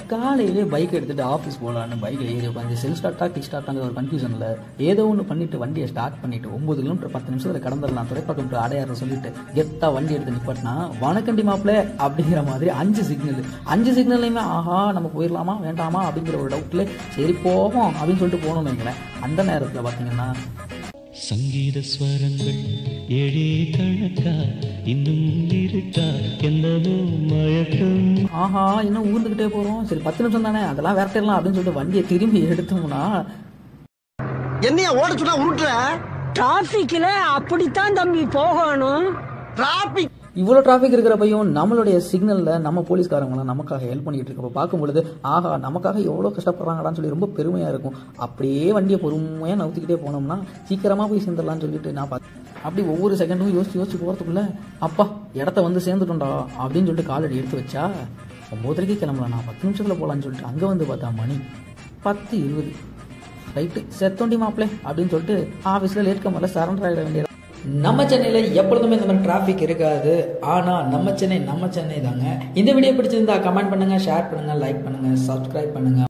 காலையிலே பைக் எடுத்துட்டு ஆஃபீஸ் போகலான்னு பைக்கில் ஏறி உட்காந்து செல் ஸ்டார்ட்டா கிக் ஸ்டார்ட்டாங்கிற ஒரு கன்ஃபியூஷனில் ஏதோ ஒன்று பண்ணிட்டு வண்டியை ஸ்டார்ட் பண்ணிட்டு ஒன்பது கிலோமீட்டர் பத்து நிமிஷத்தில் கடந்துடலாம் துறைப்பக்கம் to அடையாறு சொல்லிட்டு கெத்தா வண்டி எடுத்து நிப்பாட்டினா வணக்கண்டி மாப்பிள்ள அப்படிங்கிற மாதிரி அஞ்சு சிக்னல் அஞ்சு சிக்னல்லையுமே ஆஹா நம்ம போயிடலாமா வேண்டாமா அப்படிங்கிற ஒரு டவுட்ல சரி போவோம் அப்படின்னு சொல்லிட்டு போகணும்னு வைங்களேன் அந்த நேரத்தில் பார்த்தீங்கன்னா சங்கீத ஸ்வரங்கள் ஏழே கணக்கா இன்னும் இருக்கா என்னவோ மயக்கம் ஆஹா இன்னும் ஊர்ந்துக்கிட்டே போகிறோம் சரி பத்து நிமிஷம் தானே அதெல்லாம் விரட்டிடலாம் அப்படின்னு சொல்லிட்டு வண்டியை திரும்பி எடுத்தோம்னா என்னைய ஓட சொன்னா உருட்டுற டிராபிக்ல அப்படித்தான் தம்பி போகணும் டிராபிக் இவ்வளோ டிராஃபிக் இருக்கிற பையன் நம்மளுடைய சிக்னலில் நம்ம போலீஸ்காரங்களாம் நமக்காக ஹெல்ப் பண்ணிட்டு இருக்கப்ப பார்க்கும் பொழுது ஆஹா நமக்காக எவ்வளோ கஷ்டப்படுறாங்கடான்னு சொல்லி ரொம்ப பெருமையாக இருக்கும் அப்படியே வண்டியை பொறுமையாக நவுத்திக்கிட்டே போனோம்னா சீக்கிரமாக போய் சேர்ந்துடலாம்னு சொல்லிட்டு நான் பார்த்தேன் அப்படி ஒவ்வொரு செகண்டும் யோசிச்சு யோசிச்சு போகிறதுக்குள்ள அப்பா இடத்த வந்து சேர்ந்துட்டோம்டா அப்படின்னு சொல்லிட்டு காலடி எடுத்து வச்சா ஒம்போதரைக்கு கிளம்பலாம் நான் பத்து நிமிஷத்தில் போகலான்னு சொல்லிட்டு அங்கே வந்து பார்த்தா மணி பத்து இருபது ரைட்டு செத்தோண்டி மாப்பிளே அப்படின்னு சொல்லிட்டு ஆஃபீஸில் லேட் கம்மரில் சரண்டர் ஆகிட வேண்டியது நம்ம சென்னையில் எப்பொழுதுமே இந்த மாதிரி டிராஃபிக் இருக்காது ஆனால் நம்ம சென்னை நம்ம சென்னை தாங்க இந்த வீடியோ பிடிச்சிருந்தா கமெண்ட் பண்ணுங்கள் ஷேர் பண்ணுங்கள் லைக் பண்ணுங்கள் சப்ஸ்கிரைப் பண்ணுங்கள்